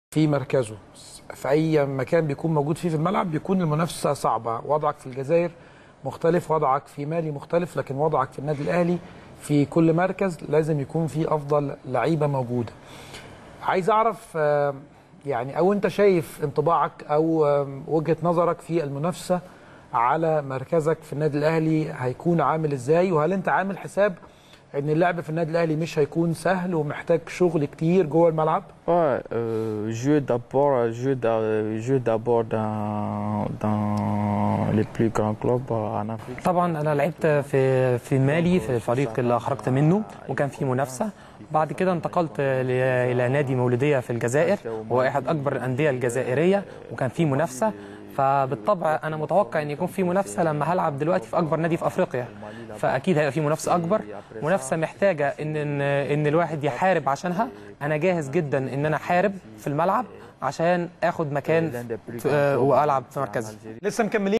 في مركزه في اي مكان بيكون موجود فيه في الملعب بيكون المنافسه صعبه وضعك في الجزائر مختلف وضعك في مالي مختلف لكن وضعك في النادي الاهلي في كل مركز لازم يكون في افضل لعيبه موجوده عايز اعرف آه، يعني او انت شايف انطباعك او آم، وجهه نظرك في المنافسه على مركزك في النادي الاهلي هيكون عامل ازاي وهل انت عامل حساب ان اللعب في النادي الاهلي مش هيكون سهل ومحتاج شغل كتير جوه الملعب Ouais, euh, jouer d'abord, jouer d'a- jouer d'abord dans, dans les plus grands clubs en Afrique. طبعا انا لعبت في في مالي في الفريق اللي خرجت منه وكان في منافسه بعد كده انتقلت ل- الى نادي مولوديه في الجزائر وهو احد اكبر الانديه الجزائريه وكان في منافسه فبالطبع انا متوقع ان يكون في منافسه لما هلعب دلوقتي في اكبر نادي في افريقيا فاكيد هيبقى في منافسه اكبر منافسه محتاجه ان ان, إن الواحد يحارب عشانها انا جاهز جدا ان انا احارب في الملعب عشان اخد مكان في- والعب في مركزي لسه مكملين